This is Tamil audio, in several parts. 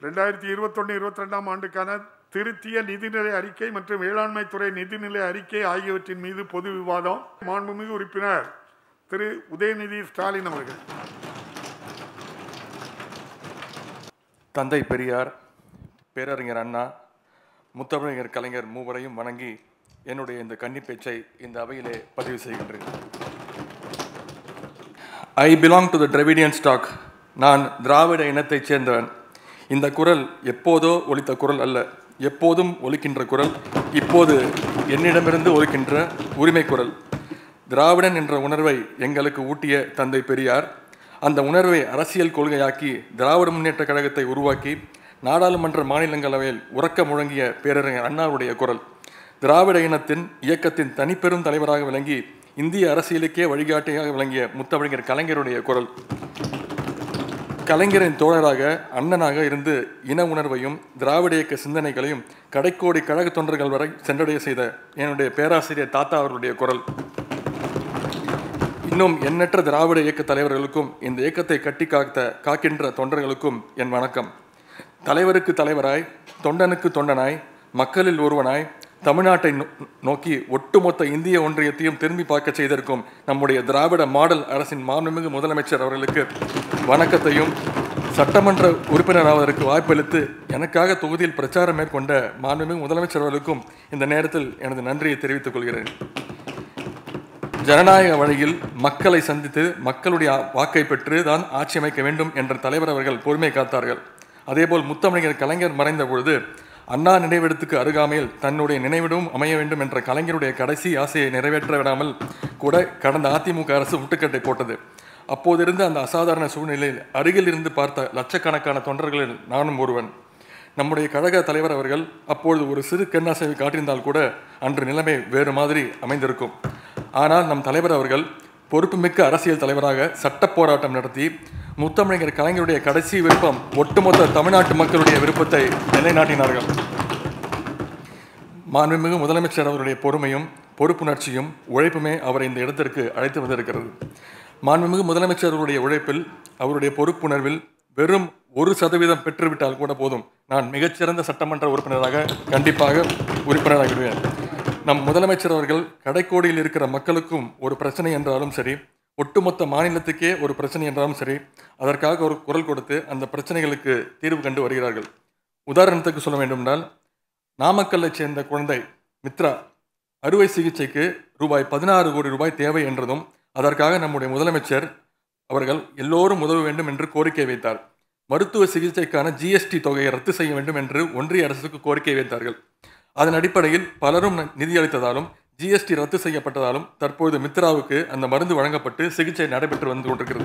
ரெண்டாயிரத்தி இருபத்தொன்று இருபத்தி ரெண்டாம் ஆண்டுக்கான திருத்திய நிதிநிலை அறிக்கை மற்றும் வேளாண்மை துறை நிதிநிலை அறிக்கை ஆகியவற்றின் மீது பொது விவாதம் மாண்புமிகு உறுப்பினர் திரு உதயநிதி ஸ்டாலின் அவர்கள் தந்தை பெரியார் பேரறிஞர் அண்ணா முத்தமிழர் கலைஞர் மூவரையும் வணங்கி என்னுடைய இந்த கன்னி பேச்சை இந்த அவையிலே பதிவு செய்கின்றேன் I belong to the Dravidian stock நான் திராவிட இனத்தைச் சேர்ந்தவன் இந்த குரல் எப்போதோ ஒலித்த குரல் அல்ல எப்போதும் ஒலிக்கின்ற குரல் இப்போது என்னிடமிருந்து ஒலிக்கின்ற உரிமை குரல் திராவிடன் என்ற உணர்வை எங்களுக்கு ஊட்டிய தந்தை பெரியார் அந்த உணர்வை அரசியல் கொள்கையாக்கி திராவிட முன்னேற்ற கழகத்தை உருவாக்கி நாடாளுமன்ற மாநிலங்களவையில் உறக்க முழங்கிய பேரறிஞர் அண்ணாவுடைய குரல் திராவிட இனத்தின் இயக்கத்தின் தனிப்பெரும் தலைவராக விளங்கி இந்திய அரசியலுக்கே வழிகாட்டியாக விளங்கிய முத்தமிழர் கலைஞருடைய குரல் கலைஞரின் தோழராக அண்ணனாக இருந்து இன உணர்வையும் திராவிட இயக்க சிந்தனைகளையும் கடைக்கோடி கழக தொண்டர்கள் வரை சென்றடைய செய்த என்னுடைய பேராசிரியர் தாத்தா அவர்களுடைய குரல் இன்னும் எண்ணற்ற திராவிட இயக்க தலைவர்களுக்கும் இந்த இயக்கத்தை கட்டி காத்த காக்கின்ற தொண்டர்களுக்கும் என் வணக்கம் தலைவருக்கு தலைவராய் தொண்டனுக்கு தொண்டனாய் மக்களில் ஒருவனாய் தமிழ்நாட்டை நோ- நோக்கி ஒட்டுமொத்த இந்திய ஒன்றியத்தையும் திரும்பி பார்க்க செய்திருக்கும் நம்முடைய திராவிட மாடல் அரசின் மாண்புமிகு முதலமைச்சர் அவர்களுக்கு வணக்கத்தையும் சட்டமன்ற உறுப்பினராவதற்கு வாய்ப்பளித்து எனக்காக தொகுதியில் பிரச்சாரம் மேற்கொண்ட மாண்புமிகு முதலமைச்சர் அவர்களுக்கும் இந்த நேரத்தில் எனது நன்றியை தெரிவித்துக் கொள்கிறேன் ஜனநாயக வழியில் மக்களை சந்தித்து மக்களுடைய வாக்கை பெற்று தான் ஆட்சி அமைக்க வேண்டும் என்ற தலைவர் அவர்கள் பொறுமை காத்தார்கள் அதேபோல் முத்தமிழர் கலைஞர் மறைந்த பொழுது அண்ணா நினைவிடத்துக்கு அருகாமையில் தன்னுடைய நினைவிடமும் அமைய வேண்டும் என்ற கலைஞருடைய கடைசி ஆசையை நிறைவேற்ற விடாமல் கூட கடந்த அதிமுக அரசு முட்டுக்கட்டை போட்டது அப்போதிருந்த அந்த அசாதாரண சூழ்நிலையில் அருகில் இருந்து பார்த்த லட்சக்கணக்கான தொண்டர்களில் நானும் ஒருவன் நம்முடைய கழக தலைவர் அவர்கள் அப்பொழுது ஒரு சிறு கண்ணாசைவை காட்டியிருந்தால் கூட அன்று நிலைமை வேறு மாதிரி அமைந்திருக்கும் ஆனால் நம் தலைவர் அவர்கள் பொறுப்புமிக்க அரசியல் தலைவராக சட்ட போராட்டம் நடத்தி முத்தமிழர் கலைஞருடைய கடைசி விருப்பம் ஒட்டுமொத்த தமிழ்நாட்டு மக்களுடைய விருப்பத்தை நிலைநாட்டினார்கள் மாண்புமிகு முதலமைச்சர் அவருடைய பொறுமையும் பொறுப்புணர்ச்சியும் உழைப்புமே அவரை இந்த இடத்திற்கு அழைத்து வந்திருக்கிறது மாண்புமிகு முதலமைச்சர் அவருடைய உழைப்பில் அவருடைய பொறுப்புணர்வில் வெறும் ஒரு சதவீதம் பெற்றுவிட்டால் கூட போதும் நான் மிகச்சிறந்த சட்டமன்ற உறுப்பினராக கண்டிப்பாக உறுப்பினராகிடுவேன் நம் முதலமைச்சர் அவர்கள் கடைக்கோடியில் இருக்கிற மக்களுக்கும் ஒரு பிரச்சனை என்றாலும் சரி ஒட்டுமொத்த மாநிலத்துக்கே ஒரு பிரச்சனை என்றாலும் சரி அதற்காக ஒரு குரல் கொடுத்து அந்த பிரச்சனைகளுக்கு தீர்வு கண்டு வருகிறார்கள் உதாரணத்துக்கு சொல்ல வேண்டுமென்றால் நாமக்கல்லைச் சேர்ந்த குழந்தை மித்ரா அறுவை சிகிச்சைக்கு ரூபாய் பதினாறு கோடி ரூபாய் தேவை என்றதும் அதற்காக நம்முடைய முதலமைச்சர் அவர்கள் எல்லோரும் உதவ வேண்டும் என்று கோரிக்கை வைத்தார் மருத்துவ சிகிச்சைக்கான ஜிஎஸ்டி தொகையை ரத்து செய்ய வேண்டும் என்று ஒன்றிய அரசுக்கு கோரிக்கை வைத்தார்கள் அதன் அடிப்படையில் பலரும் ந- நிதியளித்ததாலும் ஜிஎஸ்டி ரத்து செய்யப்பட்டதாலும் தற்பொழுது மித்ராவுக்கு அந்த மருந்து வழங்கப்பட்டு சிகிச்சை நடைபெற்று வந்து கொண்டிருக்கிறது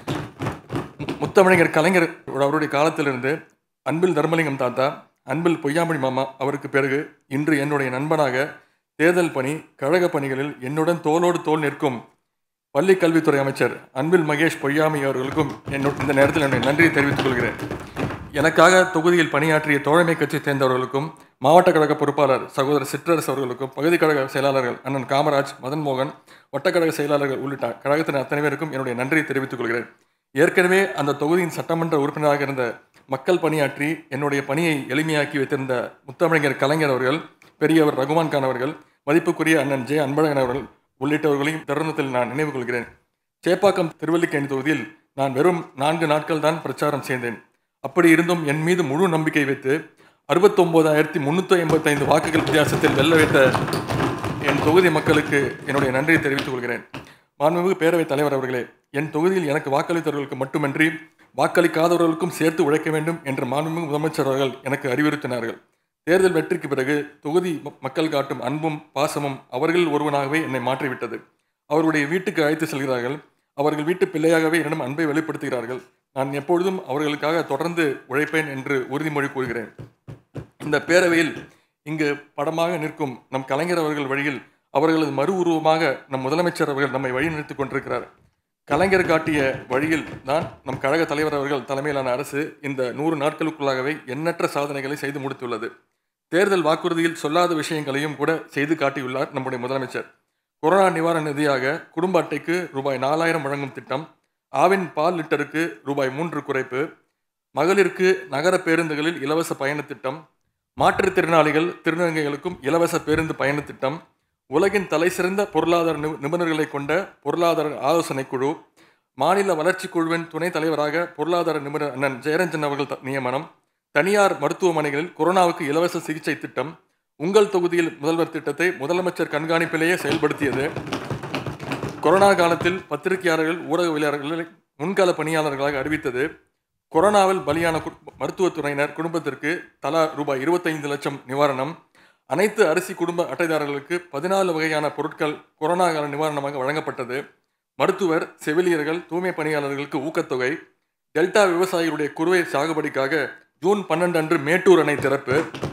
முத்தமிழர் கலைஞர் அவருடைய காலத்திலிருந்து அன்பில் தர்மலிங்கம் தாத்தா அன்பில் பொய்யாமொழி மாமா அவருக்கு பிறகு இன்று என்னுடைய நண்பனாக தேர்தல் பணி கழக பணிகளில் என்னுடன் தோளோடு தோள் நிற்கும் பள்ளி கல்வித்துறை அமைச்சர் அன்பில் மகேஷ் பொய்யாமி அவர்களுக்கும் என்னோட இந்த நேரத்தில் என்னுடைய நன்றியை தெரிவித்துக் கொள்கிறேன் எனக்காக தொகுதியில் பணியாற்றிய தோழமை கட்சி சேர்ந்தவர்களுக்கும் மாவட்ட கழக பொறுப்பாளர் சகோதரர் சிற்றரசு அவர்களுக்கும் பகுதி கழக செயலாளர்கள் அண்ணன் காமராஜ் மதன் மோகன் வட்டக்கழக செயலாளர்கள் உள்ளிட்ட கழகத்தின் அத்தனை பேருக்கும் என்னுடைய நன்றியை தெரிவித்துக் கொள்கிறேன் ஏற்கனவே அந்த தொகுதியின் சட்டமன்ற உறுப்பினராக இருந்த மக்கள் பணியாற்றி என்னுடைய பணியை எளிமையாக்கி வைத்திருந்த முத்தமிழர் கலைஞர் அவர்கள் பெரியவர் ரகுமான் கான் அவர்கள் மதிப்புக்குரிய அண்ணன் ஜே அன்பழகன் அவர்கள் உள்ளிட்டவர்களையும் தருணத்தில் நான் நினைவு கொள்கிறேன் சேப்பாக்கம் திருவல்லிக்கேணி தொகுதியில் நான் வெறும் நான்கு நாட்கள் தான் பிரச்சாரம் செய்தேன் அப்படி இருந்தும் என் மீது முழு நம்பிக்கை வைத்து அறுபத்தொம்போதாயிரத்தி முந்நூற்றி எண்பத்தைந்து வாக்குகள் வித்தியாசத்தில் வெல்ல வைத்த என் தொகுதி மக்களுக்கு என்னுடைய நன்றியை தெரிவித்துக் கொள்கிறேன் மாண்புமிகு பேரவைத் தலைவர் அவர்களே என் தொகுதியில் எனக்கு வாக்களித்தவர்களுக்கு மட்டுமின்றி வாக்களிக்காதவர்களுக்கும் சேர்த்து உழைக்க வேண்டும் என்று மாண்புமிகு முதலமைச்சர் அவர்கள் எனக்கு அறிவுறுத்தினார்கள் தேர்தல் வெற்றிக்கு பிறகு தொகுதி ம- மக்கள் காட்டும் அன்பும் பாசமும் அவர்களில் ஒருவனாகவே என்னை மாற்றிவிட்டது அவருடைய வீட்டுக்கு அழைத்து செல்கிறார்கள் அவர்கள் வீட்டு பிள்ளையாகவே என்னிடம் அன்பை வெளிப்படுத்துகிறார்கள் நான் எப்பொழுதும் அவர்களுக்காக தொடர்ந்து உழைப்பேன் என்று உறுதிமொழி கூறுகிறேன் இந்த பேரவையில் இங்கு படமாக நிற்கும் நம் கலைஞர் அவர்கள் வழியில் அவர்களது மறு உருவமாக நம் முதலமைச்சர் அவர்கள் நம்மை வழிநடத்திக் கொண்டிருக்கிறார் கலைஞர் காட்டிய வழியில் தான் நம் கழக தலைவர் அவர்கள் தலைமையிலான அரசு இந்த நூறு நாட்களுக்குள்ளாகவே எண்ணற்ற சாதனைகளை செய்து முடித்துள்ளது தேர்தல் வாக்குறுதியில் சொல்லாத விஷயங்களையும் கூட செய்து காட்டியுள்ளார் நம்முடைய முதலமைச்சர் கொரோனா நிவாரண நிதியாக குடும்ப அட்டைக்கு ரூபாய் நாலாயிரம் வழங்கும் திட்டம் ஆவின் பால் லிட்டருக்கு ரூபாய் மூன்று குறைப்பு மகளிருக்கு நகர பேருந்துகளில் இலவச பயணத் திட்டம் மாற்றுத்திறனாளிகள் திருநங்கைகளுக்கும் இலவச பேருந்து பயணத் திட்டம் உலகின் தலைசிறந்த பொருளாதார நிபு- நிபுணர்களை கொண்ட பொருளாதார ஆலோசனை குழு மாநில வளர்ச்சி குழுவின் துணைத் தலைவராக பொருளாதார நிபுணர் அண்ணன் ஜெயரஞ்சன் அவர்கள் த- நியமனம் தனியார் மருத்துவமனைகளில் கொரோனாவுக்கு இலவச சிகிச்சை திட்டம் உங்கள் தொகுதியில் முதல்வர் திட்டத்தை முதலமைச்சர் கண்காணிப்பிலேயே செயல்படுத்தியது கொரோனா காலத்தில் பத்திரிகையாளர்கள் ஊடகவியலாளர்களை முன்கால பணியாளர்களாக அறிவித்தது கொரோனாவில் பலியான கு- மருத்துவத்துறையினர் குடும்பத்திற்கு தலா ரூபாய் இருபத்தைந்து லட்சம் நிவாரணம் அனைத்து அரிசி குடும்ப அட்டைதாரர்களுக்கு பதினாலு வகையான பொருட்கள் கொரோனா கால நிவாரணமாக வழங்கப்பட்டது மருத்துவர் செவிலியர்கள் தூய்மை பணியாளர்களுக்கு ஊக்கத்தொகை டெல்டா விவசாயிகளுடைய குறுவை சாகுபடிக்காக ஜூன் பன்னெண்டு அன்று மேட்டூர் அணை திறப்பு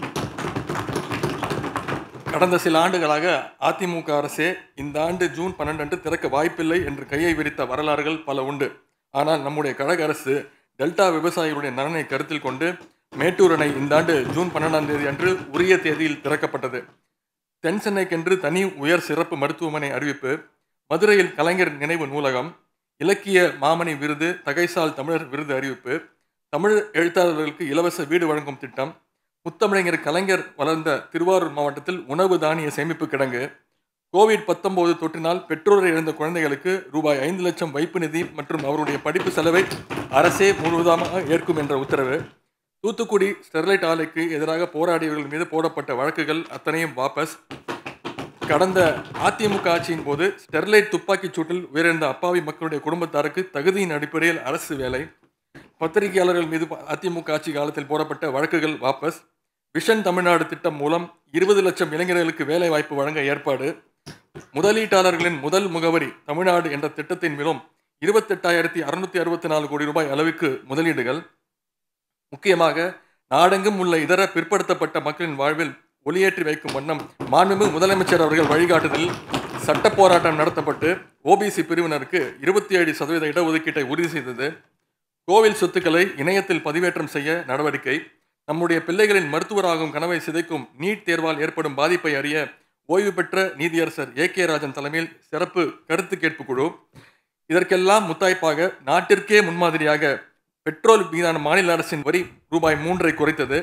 கடந்த சில ஆண்டுகளாக அதிமுக அரசே இந்த ஆண்டு ஜூன் பன்னெண்டு அன்று திறக்க வாய்ப்பில்லை என்று கையை விரித்த வரலாறுகள் பல உண்டு ஆனால் நம்முடைய கழக அரசு டெல்டா விவசாயிகளுடைய நலனை கருத்தில் கொண்டு மேட்டூர் அணை இந்த ஆண்டு ஜூன் பன்னெண்டாம் தேதி அன்று உரிய தேதியில் திறக்கப்பட்டது தென் சென்னைக்கென்று தனி உயர் சிறப்பு மருத்துவமனை அறிவிப்பு மதுரையில் கலைஞர் நினைவு நூலகம் இலக்கிய மாமணி விருது தகைசால் தமிழர் விருது அறிவிப்பு தமிழ் எழுத்தாளர்களுக்கு இலவச வீடு வழங்கும் திட்டம் முத்தமிழறிஞர் கலைஞர் வளர்ந்த திருவாரூர் மாவட்டத்தில் உணவு தானிய சேமிப்பு கிடங்கு கோவிட் பத்தொன்பது தொற்றினால் பெற்றோரை இழந்த குழந்தைகளுக்கு ரூபாய் ஐந்து லட்சம் வைப்பு நிதி மற்றும் அவருடைய படிப்பு செலவை அரசே முழுவதுமாக ஏற்கும் என்ற உத்தரவு தூத்துக்குடி ஸ்டெர்லைட் ஆலைக்கு எதிராக போராடியவர்கள் மீது போடப்பட்ட வழக்குகள் அத்தனையும் வாபஸ் கடந்த அதிமுக ஆட்சியின் போது ஸ்டெர்லைட் துப்பாக்கிச் சூட்டில் உயிரிழந்த அப்பாவி மக்களுடைய குடும்பத்தாருக்கு தகுதியின் அடிப்படையில் அரசு வேலை பத்திரிகையாளர்கள் மீது அதிமுக ஆட்சி காலத்தில் போடப்பட்ட வழக்குகள் வாபஸ் விஷன் தமிழ்நாடு திட்டம் மூலம் இருபது லட்சம் இளைஞர்களுக்கு வேலை வாய்ப்பு வழங்க ஏற்பாடு முதலீட்டாளர்களின் முதல் முகவரி தமிழ்நாடு என்ற திட்டத்தின் மூலம் இருபத்தெட்டாயிரத்தி அறுநூத்தி அறுபத்தி நாலு கோடி ரூபாய் அளவுக்கு முதலீடுகள் முக்கியமாக நாடெங்கும் உள்ள இதர பிற்படுத்தப்பட்ட மக்களின் வாழ்வில் ஒளியேற்றி வைக்கும் வண்ணம் மாண்புமிகு முதலமைச்சர் அவர்கள் வழிகாட்டுதலில் சட்ட போராட்டம் நடத்தப்பட்டு ஓபிசி பிரிவினருக்கு இருபத்தி ஏழு சதவீத இடஒதுக்கீட்டை உறுதி செய்தது கோவில் சொத்துக்களை இணையத்தில் பதிவேற்றம் செய்ய நடவடிக்கை நம்முடைய பிள்ளைகளின் மருத்துவராகும் கனவை சிதைக்கும் நீட் தேர்வால் ஏற்படும் பாதிப்பை அறிய ஓய்வு பெற்ற நீதியரசர் ஏ கே ராஜன் தலைமையில் சிறப்பு கருத்து கேட்பு குழு இதற்கெல்லாம் முத்தாய்ப்பாக நாட்டிற்கே முன்மாதிரியாக பெட்ரோல் மீதான மாநில அரசின் வரி ரூபாய் மூன்றை குறைத்தது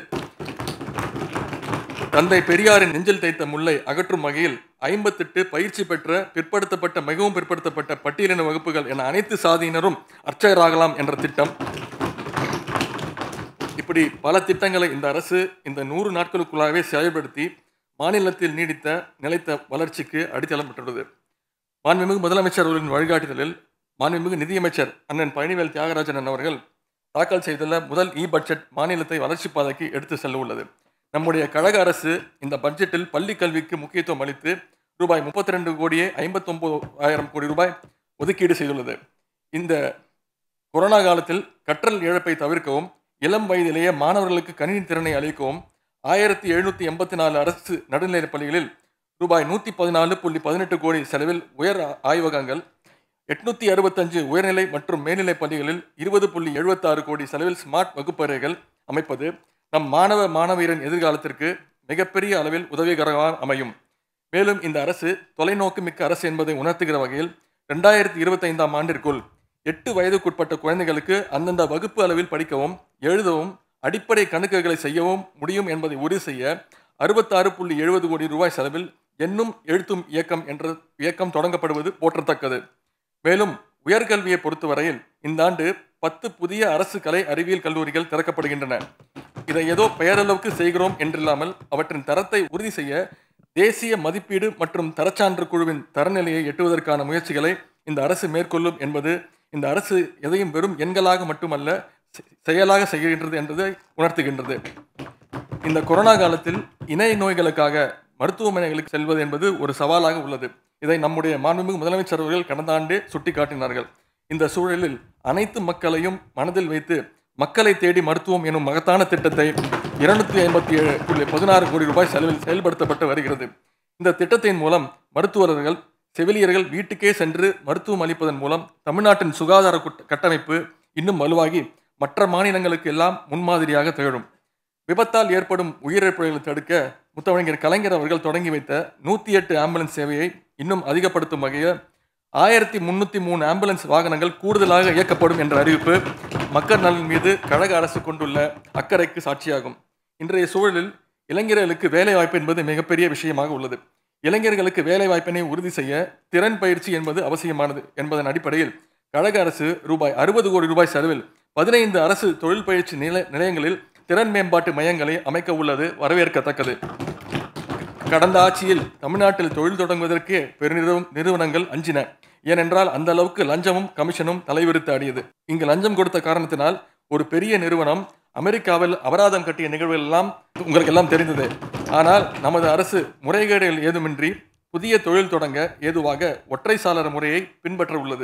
தந்தை பெரியாரின் நெஞ்சில் தைத்த முல்லை அகற்றும் வகையில் ஐம்பத்தெட்டு பயிற்சி பெற்ற பிற்படுத்தப்பட்ட மிகவும் பிற்படுத்தப்பட்ட பட்டியலின வகுப்புகள் என அனைத்து சாதியினரும் அர்ச்சகராகலாம் என்ற திட்டம் இப்படி பல திட்டங்களை இந்த அரசு இந்த நூறு நாட்களுக்குள்ளாகவே செயல்படுத்தி மாநிலத்தில் நீடித்த நிலைத்த வளர்ச்சிக்கு அடித்தளம் பெற்றுள்ளது மாண்புமிகு முதலமைச்சர் அவர்களின் வழிகாட்டுதலில் மாண்புமிகு நிதியமைச்சர் அண்ணன் பழனிவேல் தியாகராஜன் அவர்கள் தாக்கல் செய்துள்ள முதல் இ பட்ஜெட் மாநிலத்தை வளர்ச்சி பாதைக்கு எடுத்து செல்ல உள்ளது நம்முடைய கழக அரசு இந்த பட்ஜெட்டில் பள்ளி கல்விக்கு முக்கியத்துவம் அளித்து ரூபாய் முப்பத்தி ரெண்டு கோடியே ஐம்பத்தொம்பது ஆயிரம் கோடி ரூபாய் ஒதுக்கீடு செய்துள்ளது இந்த கொரோனா காலத்தில் கற்றல் இழப்பை தவிர்க்கவும் இளம் வயதிலேயே மாணவர்களுக்கு கணினி திறனை அளிக்கவும் ஆயிரத்தி எழுநூற்றி எண்பத்தி நாலு அரசு நடுநிலைப் பள்ளிகளில் ரூபாய் நூற்றி பதினாலு புள்ளி பதினெட்டு கோடி செலவில் உயர் ஆ- ஆய்வகங்கள் எட்நூத்தி அறுபத்தஞ்சு உயர்நிலை மற்றும் மேல்நிலைப் பள்ளிகளில் இருபது புள்ளி எழுபத்தாறு கோடி செலவில் ஸ்மார்ட் வகுப்பறைகள் அமைப்பது நம் மாணவ மாணவியரின் எதிர்காலத்திற்கு மிகப்பெரிய அளவில் உதவிகரமாக அமையும் மேலும் இந்த அரசு தொலைநோக்கு மிக்க அரசு என்பதை உணர்த்துகிற வகையில் ரெண்டாயிரத்தி இருபத்தைந்தாம் ஆண்டிற்குள் எட்டு வயதுக்குட்பட்ட குழந்தைகளுக்கு அந்தந்த வகுப்பு அளவில் படிக்கவும் எழுதவும் அடிப்படை கணக்குகளை செய்யவும் முடியும் என்பதை உறுதி செய்ய அறுபத்தாறு புள்ளி எழுபது கோடி ரூபாய் செலவில் எண்ணும் எழுத்தும் இயக்கம் என்ற இயக்கம் தொடங்கப்படுவது போற்றத்தக்கது மேலும் உயர்கல்வியை பொறுத்தவரையில் இந்த ஆண்டு பத்து புதிய அரசு கலை அறிவியல் கல்லூரிகள் திறக்கப்படுகின்றன இதை ஏதோ பெயரளவுக்கு செய்கிறோம் என்றில்லாமல் அவற்றின் தரத்தை உறுதி செய்ய தேசிய மதிப்பீடு மற்றும் தரச்சான்று குழுவின் தரநிலையை எட்டுவதற்கான முயற்சிகளை இந்த அரசு மேற்கொள்ளும் என்பது இந்த அரசு எதையும் வெறும் எண்களாக மட்டுமல்ல செ- செயலாக செய்கின்றது என்பதை உணர்த்துகின்றது இந்த கொரோனா காலத்தில் இணை நோய்களுக்காக மருத்துவமனைகளுக்கு செல்வது என்பது ஒரு சவாலாக உள்ளது இதை நம்முடைய மாண்புமிகு முதலமைச்சர் அவர்கள் கடந்த ஆண்டே சுட்டிக்காட்டினார்கள் இந்த சூழலில் அனைத்து மக்களையும் மனதில் வைத்து மக்களை தேடி மருத்துவம் எனும் மகத்தான திட்டத்தை இருநூத்தி ஐம்பத்தி ஏழு புள்ளி பதினாறு கோடி ரூபாய் செலவில் செயல்படுத்தப்பட்டு வருகிறது இந்த திட்டத்தின் மூலம் மருத்துவர்கள் செவிலியர்கள் வீட்டுக்கே சென்று மருத்துவம் அளிப்பதன் மூலம் தமிழ்நாட்டின் சுகாதார குட்ட- கட்டமைப்பு இன்னும் வலுவாகி மற்ற மாநிலங்களுக்கு எல்லாம் முன்மாதிரியாக திகழும் விபத்தால் ஏற்படும் உயிரிழப்புகளை தடுக்க முத்தமிழர் கலைஞர் அவர்கள் தொடங்கி வைத்த நூற்றி எட்டு ஆம்புலன்ஸ் சேவையை இன்னும் அதிகப்படுத்தும் வகையில் ஆயிரத்தி முன்னூற்றி மூணு ஆம்புலன்ஸ் வாகனங்கள் கூடுதலாக இயக்கப்படும் என்ற அறிவிப்பு மக்கள் நலன் மீது கழக அரசு கொண்டுள்ள அக்கறைக்கு சாட்சியாகும் இன்றைய சூழலில் இளைஞர்களுக்கு வேலை வாய்ப்பு என்பது மிகப்பெரிய விஷயமாக உள்ளது இளைஞர்களுக்கு வேலை வாய்ப்பினை உறுதி செய்ய திறன் பயிற்சி என்பது அவசியமானது என்பதன் அடிப்படையில் கழக அரசு ரூபாய் அறுபது கோடி ரூபாய் செலவில் பதினைந்து அரசு தொழில் பயிற்சி நில நிலையங்களில் திறன் மேம்பாட்டு மையங்களை அமைக்க உள்ளது வரவேற்கத்தக்கது கடந்த ஆட்சியில் தமிழ்நாட்டில் தொழில் தொடங்குவதற்கு பெருநிறுவ நிறுவனங்கள் அஞ்சின ஏனென்றால் அந்த அளவுக்கு லஞ்சமும் கமிஷனும் தலைவிரித்து ஆடியது இங்கு லஞ்சம் கொடுத்த காரணத்தினால் ஒரு பெரிய நிறுவனம் அமெரிக்காவில் அபராதம் கட்டிய நிகழ்வுகள் எல்லாம் உங்களுக்கு எல்லாம் தெரிந்தது ஆனால் நமது அரசு முறைகேடுகள் ஏதுமின்றி புதிய தொழில் தொடங்க ஏதுவாக ஒற்றை சாளர முறையை பின்பற்ற உள்ளது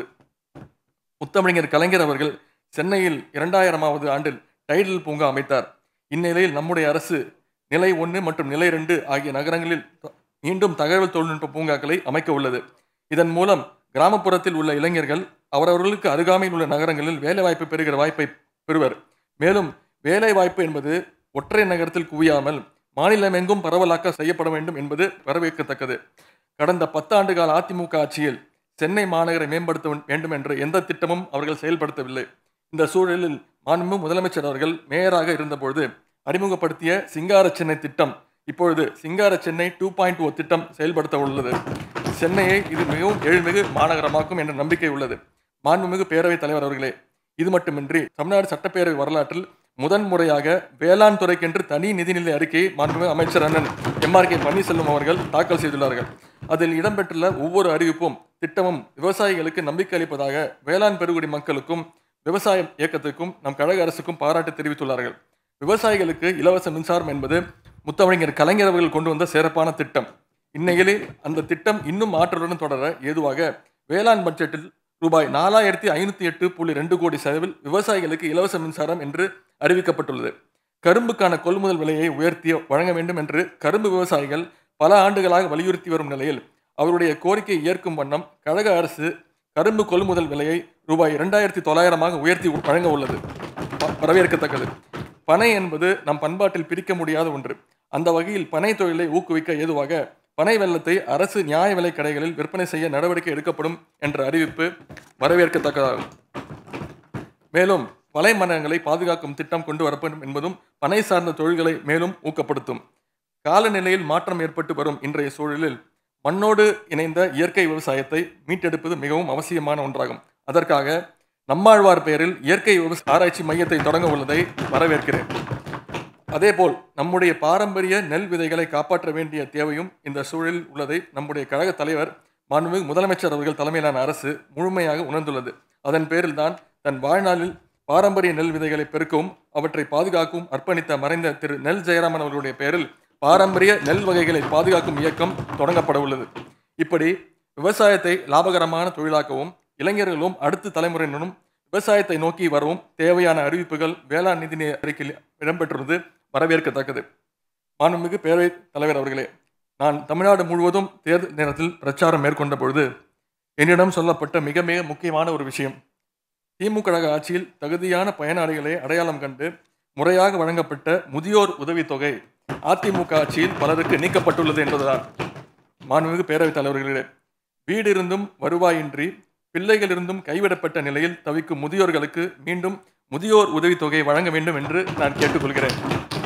முத்தமிழர் கலைஞர் அவர்கள் சென்னையில் இரண்டாயிரமாவது ஆண்டில் டைடல் பூங்கா அமைத்தார் இந்நிலையில் நம்முடைய அரசு நிலை ஒன்று மற்றும் நிலை ரெண்டு ஆகிய நகரங்களில் த- மீண்டும் தகவல் தொழில்நுட்ப பூங்காக்களை அமைக்க உள்ளது இதன் மூலம் கிராமப்புறத்தில் உள்ள இளைஞர்கள் அவரவர்களுக்கு அருகாமையில் உள்ள நகரங்களில் வேலைவாய்ப்பு பெறுகிற வாய்ப்பை பெறுவர் மேலும் வேலைவாய்ப்பு என்பது ஒற்றை நகரத்தில் குவியாமல் மாநிலமெங்கும் பரவலாக்க செய்யப்பட வேண்டும் என்பது வரவேற்கத்தக்கது கடந்த பத்தாண்டு கால அதிமுக ஆட்சியில் சென்னை மாநகரை மேம்படுத்த வேண்டும் என்ற எந்த திட்டமும் அவர்கள் செயல்படுத்தவில்லை இந்த சூழலில் மாண்பு முதலமைச்சர் அவர்கள் மேயராக இருந்தபொழுது அறிமுகப்படுத்திய சிங்கார சென்னை திட்டம் இப்பொழுது சிங்கார சென்னை டூ பாயிண்ட் ஓ திட்டம் செயல்படுத்த உள்ளது சென்னையை இது மிகவும் எழில்மிகு மாநகரமாக்கும் என்ற நம்பிக்கை உள்ளது மாண்புமிகு பேரவைத் தலைவர் அவர்களே இது மட்டுமின்றி தமிழ்நாடு சட்டப்பேரவை வரலாற்றில் முதன் முறையாக வேளாண் துறைக்கென்று தனி நிதிநிலை அறிக்கையை மாண்புமிகு அமைச்சர் அண்ணன் எம்ஆர் கே பன்னீர்செல்வம் அவர்கள் தாக்கல் செய்துள்ளார்கள் அதில் இடம்பெற்றுள்ள ஒவ்வொரு அறிவிப்பும் திட்டமும் விவசாயிகளுக்கு நம்பிக்கை அளிப்பதாக வேளாண் பெருங்குடி மக்களுக்கும் விவசாய இயக்கத்துக்கும் நம் கழக அரசுக்கும் பாராட்டு தெரிவித்துள்ளார்கள் விவசாயிகளுக்கு இலவச மின்சாரம் என்பது முத்தமிழர் கலைஞர் அவர்கள் கொண்டு வந்த சிறப்பான திட்டம் இந்நிலையில் அந்த திட்டம் இன்னும் ஆற்றலுடன் தொடர ஏதுவாக வேளாண் பட்ஜெட்டில் ரூபாய் நாலாயிரத்தி ஐநூற்றி எட்டு புள்ளி ரெண்டு கோடி செலவில் விவசாயிகளுக்கு இலவச மின்சாரம் என்று அறிவிக்கப்பட்டுள்ளது கரும்புக்கான கொள்முதல் விலையை உயர்த்தி வழங்க வேண்டும் என்று கரும்பு விவசாயிகள் பல ஆண்டுகளாக வலியுறுத்தி வரும் நிலையில் அவருடைய கோரிக்கையை ஏற்கும் வண்ணம் கழக அரசு கரும்பு கொள்முதல் விலையை ரூபாய் இரண்டாயிரத்தி தொள்ளாயிரமாக உயர்த்தி வழங்க உள்ளது வ- வரவேற்கத்தக்கது பனை என்பது நம் பண்பாட்டில் பிரிக்க முடியாத ஒன்று அந்த வகையில் பனை தொழிலை ஊக்குவிக்க ஏதுவாக பனை வெள்ளத்தை அரசு நியாய விலை கடைகளில் விற்பனை செய்ய நடவடிக்கை எடுக்கப்படும் என்ற அறிவிப்பு வரவேற்கத்தக்கதாகும் மேலும் பனை மரங்களை பாதுகாக்கும் திட்டம் கொண்டு வரப்படும் என்பதும் பனை சார்ந்த தொழில்களை மேலும் ஊக்கப்படுத்தும் காலநிலையில் மாற்றம் ஏற்பட்டு வரும் இன்றைய சூழலில் மண்ணோடு இணைந்த இயற்கை விவசாயத்தை மீட்டெடுப்பது மிகவும் அவசியமான ஒன்றாகும் அதற்காக நம்மாழ்வார் பெயரில் இயற்கை விவசாய ஆராய்ச்சி மையத்தை தொடங்க உள்ளதை வரவேற்கிறேன் அதேபோல் நம்முடைய பாரம்பரிய நெல் விதைகளை காப்பாற்ற வேண்டிய தேவையும் இந்த சூழலில் உள்ளதை நம்முடைய கழக தலைவர் மாண்புமிகு முதலமைச்சர் அவர்கள் தலைமையிலான அரசு முழுமையாக உணர்ந்துள்ளது அதன் பேரில் தான் தன் வாழ்நாளில் பாரம்பரிய நெல் விதைகளை பெருக்கவும் அவற்றை பாதுகாக்கவும் அர்ப்பணித்த மறைந்த திரு நெல் ஜெயராமன் அவர்களுடைய பெயரில் பாரம்பரிய நெல் வகைகளை பாதுகாக்கும் இயக்கம் தொடங்கப்பட உள்ளது இப்படி விவசாயத்தை லாபகரமான தொழிலாக்கவும் இளைஞர்களும் அடுத்த தலைமுறையினரும் விவசாயத்தை நோக்கி வரவும் தேவையான அறிவிப்புகள் வேளாண் நிதி அறிக்கையில் இடம்பெற்றுள்ளது வரவேற்கத்தக்கது மாண்புமிகு பேரவைத் தலைவர் அவர்களே நான் தமிழ்நாடு முழுவதும் தேர்தல் நேரத்தில் பிரச்சாரம் மேற்கொண்ட பொழுது என்னிடம் சொல்லப்பட்ட மிக மிக முக்கியமான ஒரு விஷயம் திமுக கழக ஆட்சியில் தகுதியான பயனாளிகளை அடையாளம் கண்டு முறையாக வழங்கப்பட்ட முதியோர் உதவித்தொகை அதிமுக ஆட்சியில் பலருக்கு நீக்கப்பட்டுள்ளது என்பதுதான் மாண்புமிகு பேரவைத் தலைவர்களே வீடு இருந்தும் வருவாயின்றி பிள்ளைகள் இருந்தும் கைவிடப்பட்ட நிலையில் தவிக்கும் முதியோர்களுக்கு மீண்டும் முதியோர் உதவித்தொகை வழங்க வேண்டும் என்று நான் கேட்டுக்கொள்கிறேன்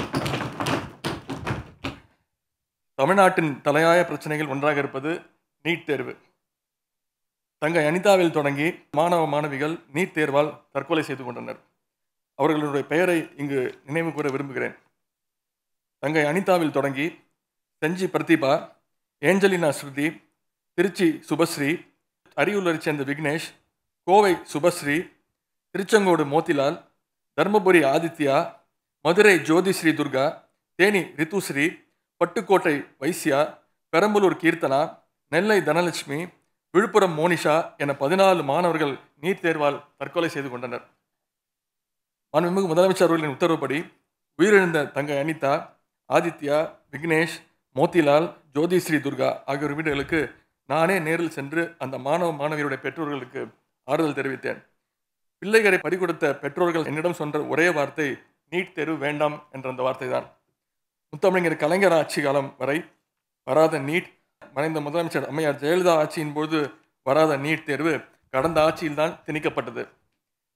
தமிழ்நாட்டின் தலையாய பிரச்சனைகள் ஒன்றாக இருப்பது நீட் தேர்வு தங்கை அனிதாவில் தொடங்கி மாணவ மாணவிகள் நீட் தேர்வால் தற்கொலை செய்து கொண்டனர் அவர்களுடைய பெயரை இங்கு நினைவு கூற விரும்புகிறேன் தங்கை அனிதாவில் தொடங்கி செஞ்சி பிரதிபா ஏஞ்சலினா ஸ்ருதி திருச்சி சுபஸ்ரீ அரியூலரைச் சேர்ந்த விக்னேஷ் கோவை சுபஸ்ரீ திருச்செங்கோடு மோத்திலால் தர்மபுரி ஆதித்யா மதுரை ஜோதிஸ்ரீ துர்கா தேனி ரித்துஸ்ரீ பட்டுக்கோட்டை வைசியா பெரம்பலூர் கீர்த்தனா நெல்லை தனலட்சுமி விழுப்புரம் மோனிஷா என பதினாலு மாணவர்கள் நீட் தேர்வால் தற்கொலை செய்து கொண்டனர் மாண்புமிகு முதலமைச்சர் அவர்களின் உத்தரவுப்படி உயிரிழந்த தங்கை அனிதா ஆதித்யா விக்னேஷ் மோத்திலால் ஜோதிஸ்ரீ துர்கா ஆகியோர் வீடுகளுக்கு நானே நேரில் சென்று அந்த மாணவ மாணவியருடைய பெற்றோர்களுக்கு ஆறுதல் தெரிவித்தேன் பிள்ளைகளை பறிகொடுத்த பெற்றோர்கள் என்னிடம் சொன்ன ஒரே வார்த்தை நீட் தேர்வு வேண்டாம் என்ற அந்த வார்த்தை தான் முத்தமிழர் கலைஞர் ஆட்சி காலம் வரை வராத நீட் மறைந்த முதலமைச்சர் அம்மையார் ஜெயலலிதா ஆட்சியின் போது வராத நீட் தேர்வு கடந்த ஆட்சியில்தான் திணிக்கப்பட்டது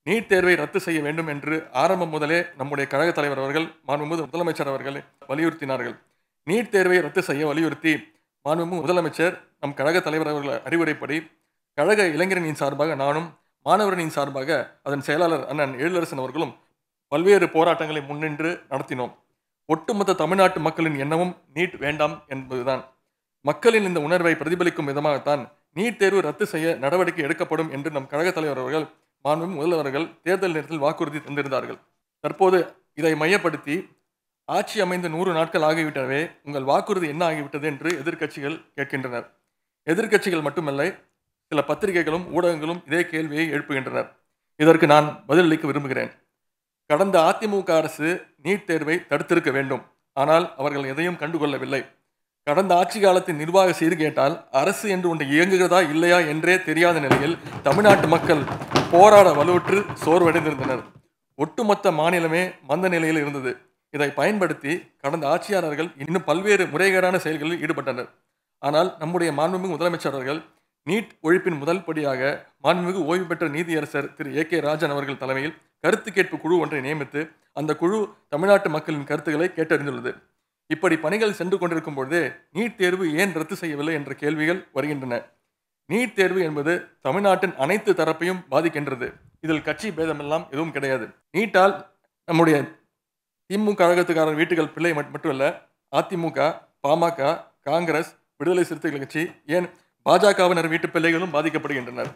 நீட் தேர்வை ரத்து செய்ய வேண்டும் என்று ஆரம்பம் முதலே நம்முடைய கழக தலைவர் அவர்கள் மாண்புமிகு முதலமைச்சர் அவர்கள் வலியுறுத்தினார்கள் நீட் தேர்வை ரத்து செய்ய வலியுறுத்தி மாண்புமிகு முதலமைச்சர் நம் கழக தலைவர் அவர்கள் அறிவுரைப்படி கழக இளைஞரணியின் சார்பாக நானும் மாணவரணியின் சார்பாக அதன் செயலாளர் அண்ணன் எழிலரசன் அவர்களும் பல்வேறு போராட்டங்களை முன்னின்று நடத்தினோம் ஒட்டுமொத்த தமிழ்நாட்டு மக்களின் எண்ணமும் நீட் வேண்டாம் என்பதுதான் மக்களின் இந்த உணர்வை பிரதிபலிக்கும் விதமாகத்தான் நீட் தேர்வு ரத்து செய்ய நடவடிக்கை எடுக்கப்படும் என்று நம் கழக தலைவர் அவர்கள் மாண்புமிகு முதல்வர்கள் தேர்தல் நேரத்தில் வாக்குறுதி தந்திருந்தார்கள் தற்போது இதை மையப்படுத்தி ஆட்சி அமைந்த நூறு நாட்கள் ஆகிவிட்டவே உங்கள் வாக்குறுதி என்ன ஆகிவிட்டது என்று எதிர்க்கட்சிகள் கேட்கின்றனர் எதிர்க்கட்சிகள் மட்டுமல்ல சில பத்திரிகைகளும் ஊடகங்களும் இதே கேள்வியை எழுப்புகின்றனர் இதற்கு நான் பதிலளிக்க விரும்புகிறேன் கடந்த அதிமுக அரசு நீட் தேர்வை தடுத்திருக்க வேண்டும் ஆனால் அவர்கள் எதையும் கண்டுகொள்ளவில்லை கடந்த ஆட்சி காலத்தின் நிர்வாக சீர்கேட்டால் அரசு என்று ஒன்று இயங்குகிறதா இல்லையா என்றே தெரியாத நிலையில் தமிழ்நாட்டு மக்கள் போராட வலுவுற்று சோர்வடைந்திருந்தனர் ஒட்டுமொத்த மாநிலமே மந்த நிலையில் இருந்தது இதை பயன்படுத்தி கடந்த ஆட்சியாளர்கள் இன்னும் பல்வேறு முறைகேடான செயல்களில் ஈடுபட்டனர் ஆனால் நம்முடைய மாண்புமிகு முதலமைச்சர் அவர்கள் நீட் ஒழிப்பின் முதல் படியாக மாண்புமிகு ஓய்வு பெற்ற நீதியரசர் திரு ஏ கே ராஜன் அவர்கள் தலைமையில் கருத்து கேட்பு குழு ஒன்றை நியமித்து அந்த குழு தமிழ்நாட்டு மக்களின் கருத்துக்களை கேட்டறிந்துள்ளது இப்படி பணிகள் சென்று கொண்டிருக்கும் பொழுதே நீட் தேர்வு ஏன் ரத்து செய்யவில்லை என்ற கேள்விகள் வருகின்றன நீட் தேர்வு என்பது தமிழ்நாட்டின் அனைத்து தரப்பையும் பாதிக்கின்றது இதில் கட்சி பேதமெல்லாம் எதுவும் கிடையாது நீட்டால் நம்முடைய திமுக கழகத்துக்காரர் வீட்டுகள் பிள்ளை மட்- மட்டுமல்ல அதிமுக பாமக காங்கிரஸ் விடுதலை சிறுத்தைகள் கட்சி ஏன் பாஜகவினர் வீட்டு பிள்ளைகளும் பாதிக்கப்படுகின்றனர்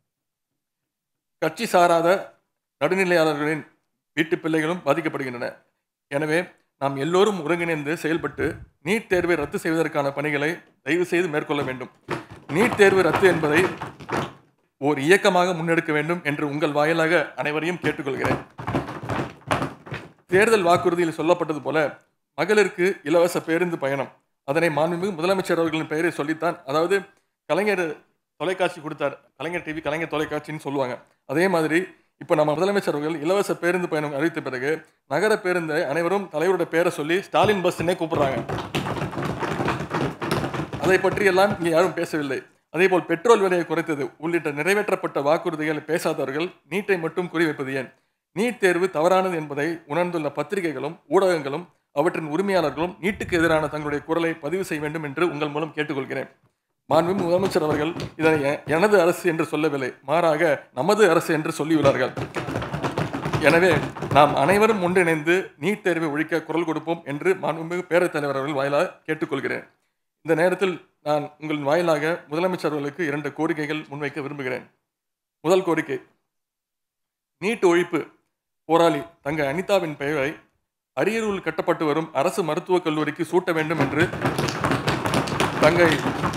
கட்சி சாராத நடுநிலையாளர்களின் வீட்டு பிள்ளைகளும் பாதிக்கப்படுகின்றன எனவே நாம் எல்லோரும் ஒருங்கிணைந்து செயல்பட்டு நீட் தேர்வை ரத்து செய்வதற்கான பணிகளை தயவு செய்து மேற்கொள்ள வேண்டும் நீட் தேர்வு ரத்து என்பதை ஓர் இயக்கமாக முன்னெடுக்க வேண்டும் என்று உங்கள் வாயிலாக அனைவரையும் கேட்டுக்கொள்கிறேன் தேர்தல் வாக்குறுதியில் சொல்லப்பட்டது போல மகளிருக்கு இலவச பேருந்து பயணம் அதனை மாண்புமிகு முதலமைச்சர் அவர்களின் பெயரை சொல்லித்தான் அதாவது கலைஞர் தொலைக்காட்சி கொடுத்தார் கலைஞர் டிவி கலைஞர் தொலைக்காட்சின்னு சொல்லுவாங்க அதே மாதிரி இப்போ நம்ம முதலமைச்சர் அவர்கள் இலவச பேருந்து பயணம் அறிவித்த பிறகு நகர பேருந்தை அனைவரும் தலைவரோட பேரை சொல்லி ஸ்டாலின் பஸ்ன்னே கூப்பிடுறாங்க அதை பற்றியெல்லாம் இங்கே யாரும் பேசவில்லை அதேபோல் பெட்ரோல் விலையை குறைத்தது உள்ளிட்ட நிறைவேற்றப்பட்ட வாக்குறுதிகளை பேசாதவர்கள் நீட்டை மட்டும் குறிவைப்பது ஏன் நீட் தேர்வு தவறானது என்பதை உணர்ந்துள்ள பத்திரிகைகளும் ஊடகங்களும் அவற்றின் உரிமையாளர்களும் நீட்டுக்கு எதிரான தங்களுடைய குரலை பதிவு செய்ய வேண்டும் என்று உங்கள் மூலம் கேட்டுக்கொள்கிறேன் மாண்புமிகு முதலமைச்சர் அவர்கள் இதனை எ- எனது அரசு என்று சொல்லவில்லை மாறாக நமது அரசு என்று சொல்லியுள்ளார்கள் எனவே நாம் அனைவரும் ஒன்றிணைந்து நீட் தேர்வை ஒழிக்க குரல் கொடுப்போம் என்று மாண்புமிகு பேரவைத் தலைவர் அவர்கள் வாயிலாக கேட்டுக்கொள்கிறேன் இந்த நேரத்தில் நான் உங்கள் வாயிலாக முதலமைச்சர் அவர்களுக்கு இரண்டு கோரிக்கைகள் முன்வைக்க விரும்புகிறேன் முதல் கோரிக்கை நீட் ஒழிப்பு போராளி தங்க அனிதாவின் பெயரை அரியலூரில் கட்டப்பட்டு வரும் அரசு மருத்துவக் கல்லூரிக்கு சூட்ட வேண்டும் என்று தங்கை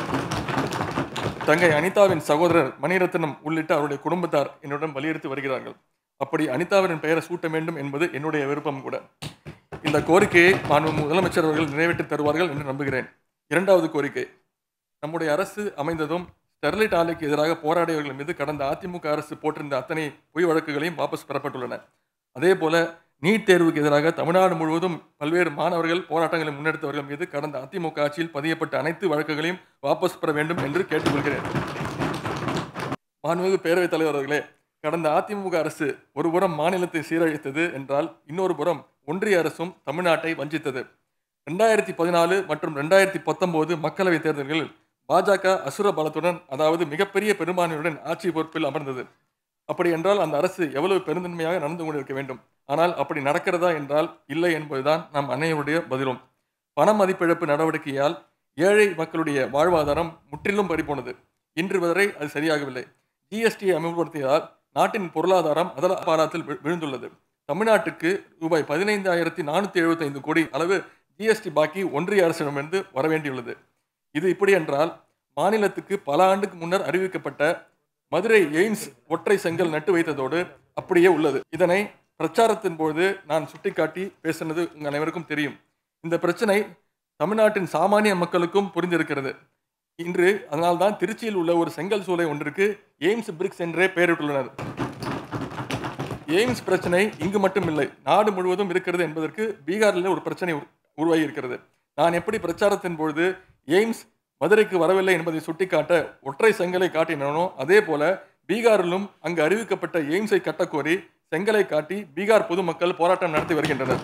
தங்கை அனிதாவின் சகோதரர் மணிரத்னம் உள்ளிட்ட அவருடைய குடும்பத்தார் என்னுடன் வலியுறுத்தி வருகிறார்கள் அப்படி அனிதாவின் பெயரை சூட்ட வேண்டும் என்பது என்னுடைய விருப்பம் கூட இந்த கோரிக்கையை மாண்பு முதலமைச்சர் அவர்கள் நிறைவேற்றி தருவார்கள் என்று நம்புகிறேன் இரண்டாவது கோரிக்கை நம்முடைய அரசு அமைந்ததும் ஸ்டெர்லைட் ஆலைக்கு எதிராக போராடியவர்கள் மீது கடந்த அதிமுக அரசு போட்டிருந்த அத்தனை பொய் வழக்குகளையும் வாபஸ் பெறப்பட்டுள்ளன அதே போல நீட் தேர்வுக்கு எதிராக தமிழ்நாடு முழுவதும் பல்வேறு மாணவர்கள் போராட்டங்களை முன்னெடுத்தவர்கள் மீது கடந்த அதிமுக ஆட்சியில் பதியப்பட்ட அனைத்து வழக்குகளையும் வாபஸ் பெற வேண்டும் என்று கேட்டுக்கொள்கிறேன் மாண்புமிகு பேரவைத் தலைவர் அவர்களே கடந்த அதிமுக அரசு ஒரு புறம் மாநிலத்தை சீரழித்தது என்றால் இன்னொரு புறம் ஒன்றிய அரசும் தமிழ்நாட்டை வஞ்சித்தது ரெண்டாயிரத்தி பதினாலு மற்றும் ரெண்டாயிரத்தி பத்தொன்பது மக்களவைத் தேர்தல்களில் பாஜக அசுர பலத்துடன் அதாவது மிகப்பெரிய பெரும்பான்மையுடன் ஆட்சி பொறுப்பில் அமர்ந்தது அப்படி என்றால் அந்த அரசு எவ்வளவு பெருந்தன்மையாக நடந்து கொண்டிருக்க வேண்டும் ஆனால் அப்படி நடக்கிறதா என்றால் இல்லை என்பதுதான் நம் அன்னையருடைய பதிலும் பண மதிப்பிழப்பு நடவடிக்கையால் ஏழை மக்களுடைய வாழ்வாதாரம் முற்றிலும் பறிபோனது இன்று வரை அது சரியாகவில்லை ஜிஎஸ்டியை அமல்படுத்தியதால் நாட்டின் பொருளாதாரம் அதல பாராத்தில் வி- விழுந்துள்ளது தமிழ்நாட்டுக்கு ரூபாய் பதினைந்தாயிரத்தி நானூற்றி எழுபத்தைந்து கோடி அளவு ஜிஎஸ்டி பாக்கி ஒன்றிய அரசிடமிருந்து வரவேண்டியுள்ளது இது இப்படி என்றால் மாநிலத்துக்கு பல ஆண்டுக்கு முன்னர் அறிவிக்கப்பட்ட மதுரை எய்ம்ஸ் ஒற்றை செங்கல் நட்டு வைத்ததோடு அப்படியே உள்ளது இதனை பிரச்சாரத்தின் போது நான் சுட்டிக்காட்டி பேசினது உங்கள் அனைவருக்கும் தெரியும் இந்த பிரச்சனை தமிழ்நாட்டின் சாமானிய மக்களுக்கும் புரிந்திருக்கிறது இன்று அதனால்தான் திருச்சியில் உள்ள ஒரு செங்கல் சூளை ஒன்றிற்கு எய்ம்ஸ் பிரிக்ஸ் என்றே பெயரிட்டுள்ளனர் எய்ம்ஸ் பிரச்சனை இங்கு மட்டும் இல்லை நாடு முழுவதும் இருக்கிறது என்பதற்கு பீகாரில் ஒரு பிரச்சனை உரு- உருவாகி இருக்கிறது நான் எப்படி பிரச்சாரத்தின் பொழுது எய்ம்ஸ் மதுரைக்கு வரவில்லை என்பதை சுட்டிக்காட்ட ஒற்றை செங்கலை காட்டினனோ அதே போல பீகாரிலும் அங்கு அறிவிக்கப்பட்ட எய்ம்ஸை கட்டக்கோரி செங்கலை காட்டி பீகார் பொதுமக்கள் போராட்டம் நடத்தி வருகின்றனர்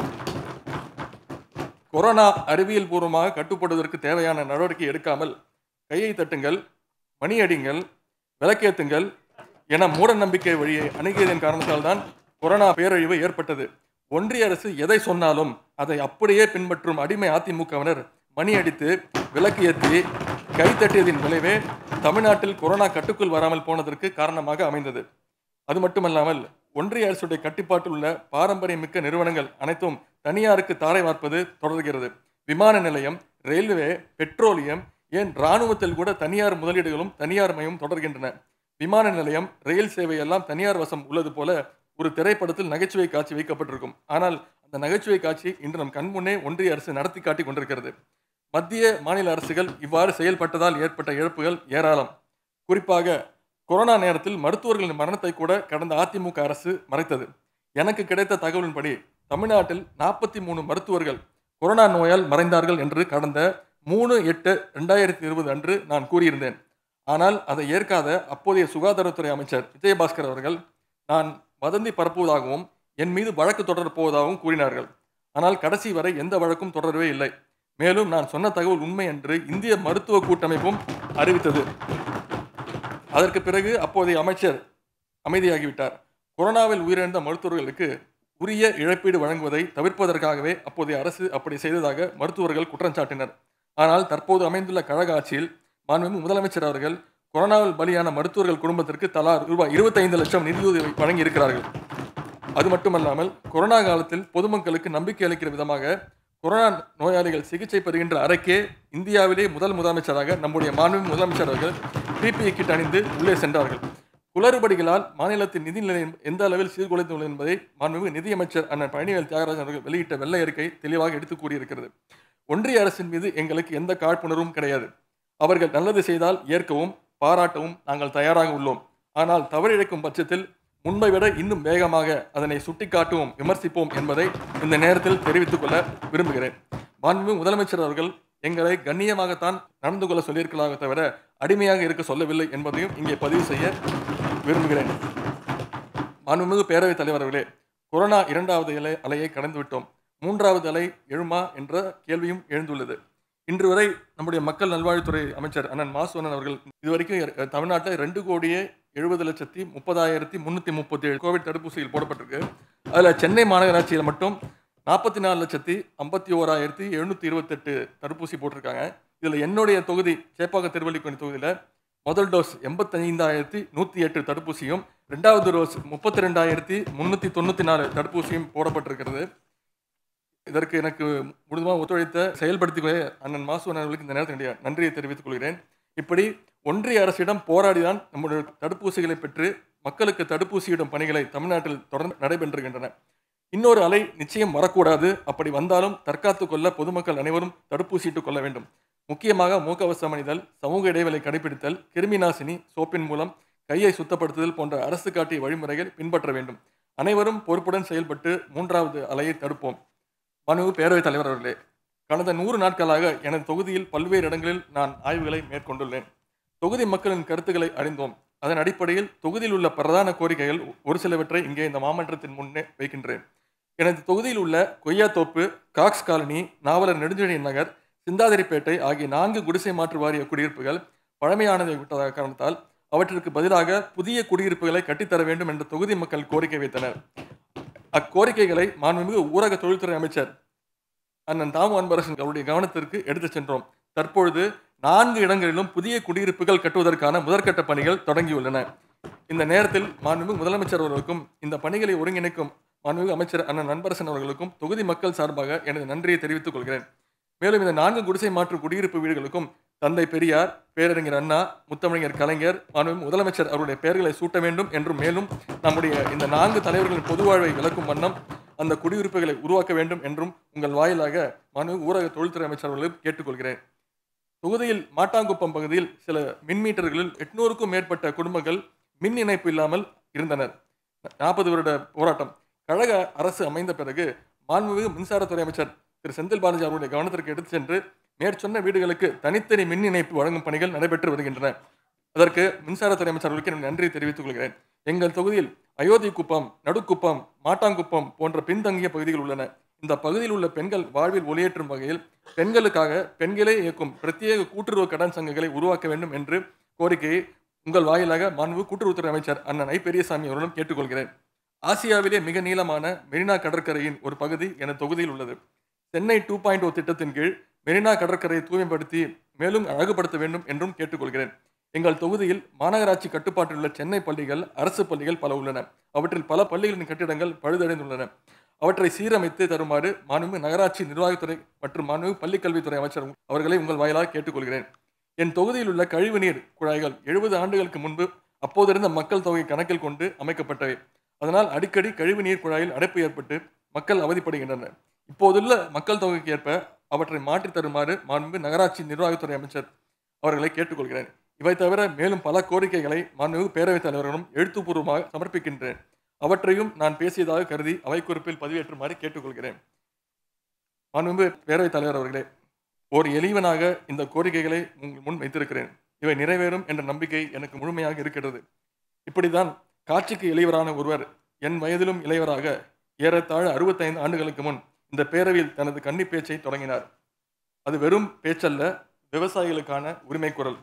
கொரோனா அறிவியல் பூர்வமாக கட்டுப்படுவதற்கு தேவையான நடவடிக்கை எடுக்காமல் கையை தட்டுங்கள் மணி அடிங்கள் விளக்கேத்துங்கள் என மூட நம்பிக்கை வழியை அணுகியதன் காரணத்தால் தான் கொரோனா பேரழிவு ஏற்பட்டது ஒன்றிய அரசு எதை சொன்னாலும் அதை அப்படியே பின்பற்றும் அடிமை அதிமுகவினர் மணி அடித்து விளக்கு ஏற்றி கை தட்டியதின் விளைவே தமிழ்நாட்டில் கொரோனா கட்டுக்குள் வராமல் போனதற்கு காரணமாக அமைந்தது அது மட்டுமல்லாமல் ஒன்றிய அரசுடைய கட்டுப்பாட்டில் உள்ள பாரம்பரியமிக்க நிறுவனங்கள் அனைத்தும் தனியாருக்கு தாரை வார்ப்பது தொடர்கிறது விமான நிலையம் ரயில்வே பெட்ரோலியம் ஏன் இராணுவத்தில் கூட தனியார் முதலீடுகளும் தனியார் மயமும் தொடர்கின்றன விமான நிலையம் ரயில் சேவை எல்லாம் தனியார் வசம் உள்ளது போல ஒரு திரைப்படத்தில் நகைச்சுவை காட்சி வைக்கப்பட்டிருக்கும் ஆனால் அந்த நகைச்சுவை காட்சி இன்று நம் கண்முன்னே ஒன்றிய அரசு நடத்தி காட்டி கொண்டிருக்கிறது மத்திய மாநில அரசுகள் இவ்வாறு செயல்பட்டதால் ஏற்பட்ட இழப்புகள் ஏராளம் குறிப்பாக கொரோனா நேரத்தில் மருத்துவர்களின் மரணத்தை கூட கடந்த அதிமுக அரசு மறைத்தது எனக்கு கிடைத்த தகவலின்படி தமிழ்நாட்டில் நாற்பத்தி மூணு மருத்துவர்கள் கொரோனா நோயால் மறைந்தார்கள் என்று கடந்த மூணு எட்டு ரெண்டாயிரத்தி இருபது அன்று நான் கூறியிருந்தேன் ஆனால் அதை ஏற்காத அப்போதைய சுகாதாரத்துறை அமைச்சர் விஜயபாஸ்கர் அவர்கள் நான் வதந்தி பரப்புவதாகவும் என் மீது வழக்கு தொடரப் போவதாகவும் கூறினார்கள் ஆனால் கடைசி வரை எந்த வழக்கும் தொடரவே இல்லை மேலும் நான் சொன்ன தகவல் உண்மை என்று இந்திய மருத்துவ கூட்டமைப்பும் அறிவித்தது அதற்கு பிறகு அப்போதைய அமைச்சர் அமைதியாகிவிட்டார் கொரோனாவில் உயிரிழந்த மருத்துவர்களுக்கு உரிய இழப்பீடு வழங்குவதை தவிர்ப்பதற்காகவே அப்போதைய அரசு அப்படி செய்ததாக மருத்துவர்கள் குற்றம் சாட்டினர் ஆனால் தற்போது அமைந்துள்ள கழக ஆட்சியில் மாண்புமிகு முதலமைச்சர் அவர்கள் கொரோனாவில் பலியான மருத்துவர்கள் குடும்பத்திற்கு தலா ரூபாய் இருபத்தைந்து லட்சம் நிதியுதவி வழங்கி இருக்கிறார்கள் அது மட்டுமல்லாமல் கொரோனா காலத்தில் பொதுமக்களுக்கு நம்பிக்கை அளிக்கிற விதமாக கொரோனா நோயாளிகள் சிகிச்சை பெறுகின்ற அறைக்கே இந்தியாவிலே முதல் முதலமைச்சராக நம்முடைய மாண்புமிகு முதலமைச்சர் அவர்கள் பிபிஇ கிட் அணிந்து உள்ளே சென்றார்கள் குளறுபடிகளால் மாநிலத்தின் நிதி நிலையம் எந்த அளவில் சீர்குலைந்துள்ளது என்பதை மாண்புமிகு நிதியமைச்சர் அண்ணன் பழனிவேல் தியாகராஜன் அவர்கள் வெளியிட்ட வெள்ளை அறிக்கை தெளிவாக எடுத்து கூறியிருக்கிறது ஒன்றிய அரசின் மீது எங்களுக்கு எந்த காழ்ப்புணர்வும் கிடையாது அவர்கள் நல்லது செய்தால் ஏற்கவும் பாராட்டவும் நாங்கள் தயாராக உள்ளோம் ஆனால் தவறிழைக்கும் பட்சத்தில் முன்பை விட இன்னும் வேகமாக அதனை சுட்டிக்காட்டுவோம் விமர்சிப்போம் என்பதை இந்த நேரத்தில் தெரிவித்துக் கொள்ள விரும்புகிறேன் மாண்புமிகு முதலமைச்சர் அவர்கள் எங்களை கண்ணியமாகத்தான் நடந்து கொள்ள சொல்லியிருக்கலாக தவிர அடிமையாக இருக்க சொல்லவில்லை என்பதையும் இங்கே பதிவு செய்ய விரும்புகிறேன் மாண்புமிகு பேரவைத் தலைவர் அவர்களே கொரோனா இரண்டாவது அலை அலையை கடந்து விட்டோம் மூன்றாவது அலை எழுமா என்ற கேள்வியும் எழுந்துள்ளது இன்று வரை நம்முடைய மக்கள் நல்வாழ்வுத்துறை அமைச்சர் அண்ணன் மாசுவனன் அவர்கள் இதுவரைக்கும் இர- தமிழ்நாட்டில் ரெண்டு கோடியே எழுபது லட்சத்தி முப்பதாயிரத்தி முன்னூற்றி முப்பத்தி ஏழு கோவிட் தடுப்பூசிகள் போடப்பட்டிருக்கு அதில் சென்னை மாநகராட்சியில் மட்டும் நாற்பத்தி நாலு லட்சத்தி ஐம்பத்தி ஓராயிரத்தி எழுநூற்றி இருபத்தெட்டு தடுப்பூசி போட்டிருக்காங்க இதில் என்னுடைய தொகுதி சேப்பாக்க திருவள்ளிக்கோணி தொகுதியில் முதல் டோஸ் எண்பத்தைந்தாயிரத்தி நூற்றி எட்டு தடுப்பூசியும் ரெண்டாவது டோஸ் முப்பத்தி ரெண்டாயிரத்தி முந்நூற்றி தொண்ணூற்றி நாலு தடுப்பூசியும் போடப்பட்டிருக்கிறது இதற்கு எனக்கு முழுதுமாக ஒத்துழைத்த செயல்படுத்திக் அண்ணன் மாசுவன் அவர்களுக்கு இந்த நேரத்தில் என்னுடைய நன்றியை தெரிவித்துக் கொள்கிறேன் இப்படி ஒன்றிய அரசிடம் போராடிதான் நம்முடைய தடுப்பூசிகளை பெற்று மக்களுக்கு தடுப்பூசியிடும் பணிகளை தமிழ்நாட்டில் தொடர்ந்து நடைபெற்றிருக்கின்றன இன்னொரு அலை நிச்சயம் வரக்கூடாது அப்படி வந்தாலும் தற்காத்துக் கொள்ள பொதுமக்கள் அனைவரும் தடுப்பூசியிட்டுக் கொள்ள வேண்டும் முக்கியமாக முகக்கவசம் அணிதல் சமூக இடைவெளி கடைபிடித்தல் கிருமி நாசினி சோப்பின் மூலம் கையை சுத்தப்படுத்துதல் போன்ற அரசு காட்டிய வழிமுறைகள் பின்பற்ற வேண்டும் அனைவரும் பொறுப்புடன் செயல்பட்டு மூன்றாவது அலையை தடுப்போம் மனு பேரவைத் தலைவர் அவர்களே கடந்த நூறு நாட்களாக எனது தொகுதியில் பல்வேறு இடங்களில் நான் ஆய்வுகளை மேற்கொண்டுள்ளேன் தொகுதி மக்களின் கருத்துக்களை அறிந்தோம் அதன் அடிப்படையில் தொகுதியில் உள்ள பிரதான கோரிக்கைகள் ஒரு சிலவற்றை இங்கே இந்த மாமன்றத்தின் முன்னே வைக்கின்றேன் எனது தொகுதியில் உள்ள கொய்யாத்தோப்பு காக்ஸ் காலனி நாவலர் நெடுஞ்செழியன் நகர் சிந்தாதிரிப்பேட்டை ஆகிய நான்கு குடிசை மாற்று வாரிய குடியிருப்புகள் பழமையானதை விட்டதாக காரணத்தால் அவற்றிற்கு பதிலாக புதிய குடியிருப்புகளை கட்டித்தர வேண்டும் என்று தொகுதி மக்கள் கோரிக்கை வைத்தனர் அக்கோரிக்கைகளை மாண்புமிகு ஊரக தொழில்துறை அமைச்சர் அண்ணன் தாமு அன்பரசன் அவருடைய கவனத்திற்கு எடுத்துச் சென்றோம் தற்பொழுது நான்கு இடங்களிலும் புதிய குடியிருப்புகள் கட்டுவதற்கான முதற்கட்ட பணிகள் தொடங்கியுள்ளன இந்த நேரத்தில் மாண்புமிகு முதலமைச்சர் அவர்களுக்கும் இந்த பணிகளை ஒருங்கிணைக்கும் மாண்புமிகு அமைச்சர் அண்ணன் அன்பரசன் அவர்களுக்கும் தொகுதி மக்கள் சார்பாக எனது நன்றியை தெரிவித்துக் கொள்கிறேன் மேலும் இந்த நான்கு குடிசை மாற்று குடியிருப்பு வீடுகளுக்கும் தந்தை பெரியார் பேரறிஞர் அண்ணா முத்தமிழர் கலைஞர் மாண்புமிகு முதலமைச்சர் அவருடைய பெயர்களை சூட்ட வேண்டும் என்றும் மேலும் நம்முடைய இந்த நான்கு தலைவர்களின் பொது வாழ்வை விளக்கும் வண்ணம் அந்த குடியிருப்புகளை உருவாக்க வேண்டும் என்றும் உங்கள் வாயிலாக மாண்புமிகு ஊரக தொழில்துறை அமைச்சர் அவர்களும் கேட்டுக்கொள்கிறேன் தொகுதியில் மாட்டாங்குப்பம் பகுதியில் சில மின் மீட்டர்களில் எட்நூறுக்கும் மேற்பட்ட குடும்பங்கள் மின் இணைப்பு இல்லாமல் இருந்தனர் நாற்பது வருட போராட்டம் கழக அரசு அமைந்த பிறகு மாண்புமிகு மின்சாரத்துறை அமைச்சர் திரு செந்தில் பாலாஜி அவருடைய கவனத்திற்கு எடுத்து சென்று மேற்சொன்ன வீடுகளுக்கு தனித்தனி மின் இணைப்பு வழங்கும் பணிகள் நடைபெற்று வருகின்றன அதற்கு மின்சாரத்துறை அமைச்சர் அவர்களுக்கு என்னுடைய நன்றி தெரிவித்துக் கொள்கிறேன் எங்கள் தொகுதியில் அயோத்தி குப்பம் நடுக்குப்பம் மாட்டாங்குப்பம் போன்ற பின்தங்கிய பகுதிகள் உள்ளன இந்த பகுதியில் உள்ள பெண்கள் வாழ்வில் ஒளியேற்றும் வகையில் பெண்களுக்காக பெண்களே இயக்கும் பிரத்யேக கூட்டுறவு கடன் சங்கங்களை உருவாக்க வேண்டும் என்று கோரிக்கையை உங்கள் வாயிலாக மாண்பு கூட்டுறவுத்துறை அமைச்சர் அண்ணன் ஐ பெரியசாமி அவர்களும் கேட்டுக்கொள்கிறேன் ஆசியாவிலே மிக நீளமான மெரினா கடற்கரையின் ஒரு பகுதி எனது தொகுதியில் உள்ளது சென்னை டூ பாயிண்ட் ஓ திட்டத்தின் கீழ் மெரினா கடற்கரையை தூய்மைப்படுத்தி மேலும் அழகுபடுத்த வேண்டும் என்றும் கேட்டுக்கொள்கிறேன் எங்கள் தொகுதியில் மாநகராட்சி கட்டுப்பாட்டில் உள்ள சென்னை பள்ளிகள் அரசு பள்ளிகள் பல உள்ளன அவற்றில் பல பள்ளிகளின் கட்டிடங்கள் பழுதடைந்துள்ளன அவற்றை சீரமைத்து தருமாறு மாண்பு நகராட்சி நிர்வாகத்துறை மற்றும் மாண்பு பள்ளிக்கல்வித்துறை அமைச்சர் அவர்களை உங்கள் வாயிலாக கேட்டுக்கொள்கிறேன் என் தொகுதியில் உள்ள கழிவுநீர் குழாய்கள் எழுபது ஆண்டுகளுக்கு முன்பு அப்போதிருந்த மக்கள் தொகை கணக்கில் கொண்டு அமைக்கப்பட்டவை அதனால் அடிக்கடி கழிவுநீர் குழாயில் அடைப்பு ஏற்பட்டு மக்கள் அவதிப்படுகின்றனர் இப்போதுள்ள மக்கள் தொகைக்கு ஏற்ப அவற்றை மாற்றித் தருமாறு மாண்பு நகராட்சி நிர்வாகத்துறை அமைச்சர் அவர்களை கேட்டுக்கொள்கிறேன் இவை தவிர மேலும் பல கோரிக்கைகளை மாண்பு பேரவைத் தலைவர்களும் எழுத்துப்பூர்வமாக சமர்ப்பிக்கின்றேன் அவற்றையும் நான் பேசியதாக கருதி அவை குறிப்பில் பதிவேற்றுமாறு கேட்டுக்கொள்கிறேன் மாண்பு பேரவைத் தலைவர் அவர்களே ஓர் எளிவனாக இந்த கோரிக்கைகளை உங்கள் முன் வைத்திருக்கிறேன் இவை நிறைவேறும் என்ற நம்பிக்கை எனக்கு முழுமையாக இருக்கிறது இப்படிதான் காட்சிக்கு இளையவரான ஒருவர் என் வயதிலும் இளையவராக ஏறத்தாழ அறுபத்தைந்து ஆண்டுகளுக்கு முன் இந்த பேரவையில் தனது கன்னி பேச்சை தொடங்கினார் அது வெறும் பேச்சல்ல விவசாயிகளுக்கான உரிமை குரல்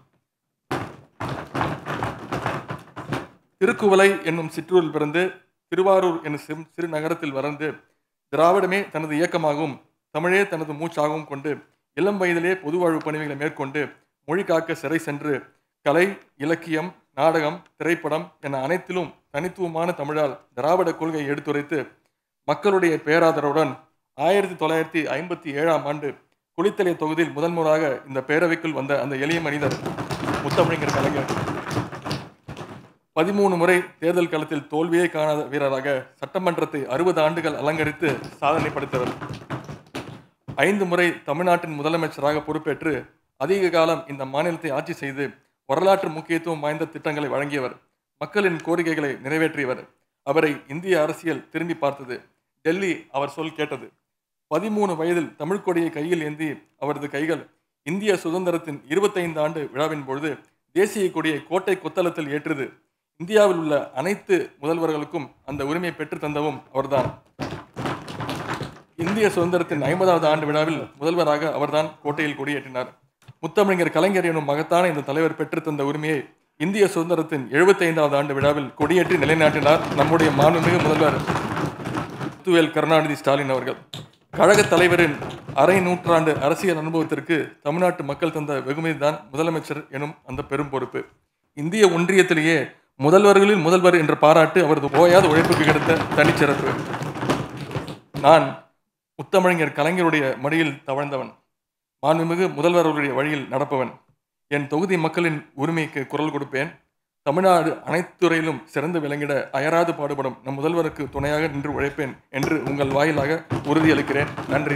திருக்குவளை என்னும் சிற்றூரில் பிறந்து திருவாரூர் என்னும் சிறு சிறு நகரத்தில் வளர்ந்து திராவிடமே தனது இயக்கமாகவும் தமிழே தனது மூச்சாகவும் கொண்டு இளம் வயதிலே பொது வாழ்வு பணிகளை மேற்கொண்டு மொழி காக்க சிறை சென்று கலை இலக்கியம் நாடகம் திரைப்படம் என அனைத்திலும் தனித்துவமான தமிழால் திராவிட கொள்கையை எடுத்துரைத்து மக்களுடைய பேராதரவுடன் ஆயிரத்தி தொள்ளாயிரத்தி ஐம்பத்தி ஏழாம் ஆண்டு குளித்தலை தொகுதியில் முதல் முறையாக இந்த பேரவைக்குள் வந்த அந்த எளிய மனிதர் முத்தமிழர் கலைஞர் பதிமூணு முறை தேர்தல் களத்தில் தோல்வியே காணாத வீரராக சட்டமன்றத்தை அறுபது ஆண்டுகள் அலங்கரித்து சாதனை படைத்தவர் ஐந்து முறை தமிழ்நாட்டின் முதலமைச்சராக பொறுப்பேற்று அதிக காலம் இந்த மாநிலத்தை ஆட்சி செய்து வரலாற்று முக்கியத்துவம் வாய்ந்த திட்டங்களை வழங்கியவர் மக்களின் கோரிக்கைகளை நிறைவேற்றியவர் அவரை இந்திய அரசியல் திரும்பி பார்த்தது டெல்லி அவர் சொல் கேட்டது பதிமூணு வயதில் தமிழ் கொடியை கையில் ஏந்தி அவரது கைகள் இந்திய சுதந்திரத்தின் இருபத்தைந்து ஆண்டு விழாவின் பொழுது தேசிய கொடியை கோட்டை கொத்தளத்தில் ஏற்றுது இந்தியாவில் உள்ள அனைத்து முதல்வர்களுக்கும் அந்த உரிமையை பெற்று தந்தவும் அவர்தான் இந்திய சுதந்திரத்தின் ஐம்பதாவது ஆண்டு விழாவில் முதல்வராக அவர்தான் கோட்டையில் கொடியேற்றினார் முத்தமிழர் கலைஞர் எனும் மகத்தான இந்த தலைவர் பெற்றுத் தந்த உரிமையை இந்திய சுதந்திரத்தின் எழுபத்தைந்தாவது ஆண்டு விழாவில் கொடியேற்றி நிலைநாட்டினார் நம்முடைய மாண்புமிகு முதல்வர் முத்துவேல் கருணாநிதி ஸ்டாலின் அவர்கள் கழக தலைவரின் அரை நூற்றாண்டு அரசியல் அனுபவத்திற்கு தமிழ்நாட்டு மக்கள் தந்த வெகுமதி தான் முதலமைச்சர் எனும் அந்த பெரும் பொறுப்பு இந்திய ஒன்றியத்திலேயே முதல்வர்களில் முதல்வர் என்ற பாராட்டு அவரது ஓயாத உழைப்புக்கு கிடைத்த தனிச்சிறப்பு நான் முத்தமிழர் கலைஞருடைய மடியில் தவழ்ந்தவன் மாண்புமிகு முதல்வர் அவர்களுடைய வழியில் நடப்பவன் என் தொகுதி மக்களின் உரிமைக்கு குரல் கொடுப்பேன் தமிழ்நாடு அனைத்து துறையிலும் சிறந்து விளங்கிட அயராது பாடுபடும் நம் முதல்வருக்கு துணையாக நின்று உழைப்பேன் என்று உங்கள் வாயிலாக உறுதியளிக்கிறேன் நன்றி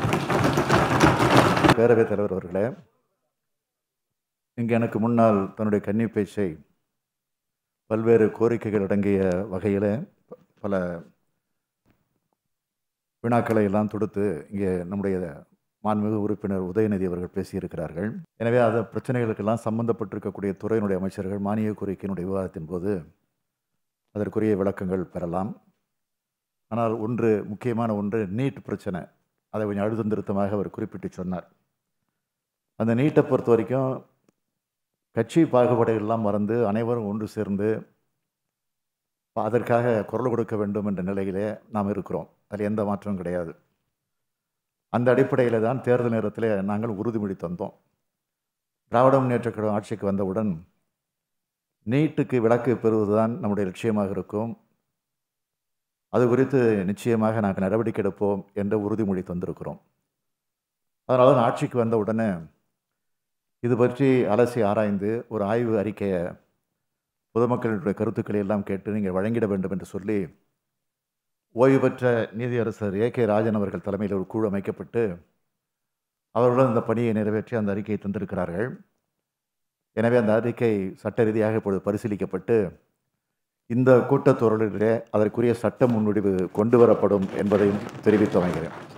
பேரவைத் தலைவர் அவர்களே இங்கே எனக்கு முன்னால் தன்னுடைய கன்னி பேச்சை பல்வேறு கோரிக்கைகள் அடங்கிய வகையில் பல வினாக்களை எல்லாம் தொடுத்து இங்கே நம்முடைய மாண்புமிகு உறுப்பினர் உதயநிதி அவர்கள் பேசியிருக்கிறார்கள் எனவே அந்த பிரச்சனைகளுக்கெல்லாம் சம்பந்தப்பட்டிருக்கக்கூடிய துறையினுடைய அமைச்சர்கள் மானிய கோரிக்கையினுடைய விவாதத்தின் போது அதற்குரிய விளக்கங்கள் பெறலாம் ஆனால் ஒன்று முக்கியமான ஒன்று நீட் பிரச்சனை அதை கொஞ்சம் அழுத்தம் திருத்தமாக அவர் குறிப்பிட்டு சொன்னார் அந்த நீட்டை பொறுத்த வரைக்கும் கட்சி பாகுபாடுகள்லாம் மறந்து அனைவரும் ஒன்று சேர்ந்து அதற்காக குரல் கொடுக்க வேண்டும் என்ற நிலையிலே நாம் இருக்கிறோம் அதில் எந்த மாற்றமும் கிடையாது அந்த அடிப்படையில் தான் தேர்தல் நேரத்தில் நாங்கள் உறுதிமொழி தந்தோம் திராவிட முன்னேற்றக் கழகம் ஆட்சிக்கு வந்தவுடன் நீட்டுக்கு விலக்கு பெறுவதுதான் நம்முடைய லட்சியமாக இருக்கும் அது குறித்து நிச்சயமாக நாங்கள் நடவடிக்கை எடுப்போம் என்ற உறுதிமொழி தந்திருக்கிறோம் அதனால தான் ஆட்சிக்கு வந்த உடனே இது பற்றி அலசி ஆராய்ந்து ஒரு ஆய்வு அறிக்கையை பொதுமக்களுடைய கருத்துக்களை எல்லாம் கேட்டு நீங்கள் வழங்கிட வேண்டும் என்று சொல்லி ஓய்வு பெற்ற நீதியரசர் ஏ கே ராஜன் அவர்கள் தலைமையில் ஒரு குழு அமைக்கப்பட்டு அவர்களுடன் இந்த பணியை நிறைவேற்றி அந்த அறிக்கையை தந்திருக்கிறார்கள் எனவே அந்த அறிக்கை சட்ட ரீதியாக இப்பொழுது பரிசீலிக்கப்பட்டு இந்த கூட்டத்தொடரிலே அதற்குரிய சட்ட முன்வடிவு கொண்டு வரப்படும் என்பதையும் தெரிவித்து அமைகிறேன்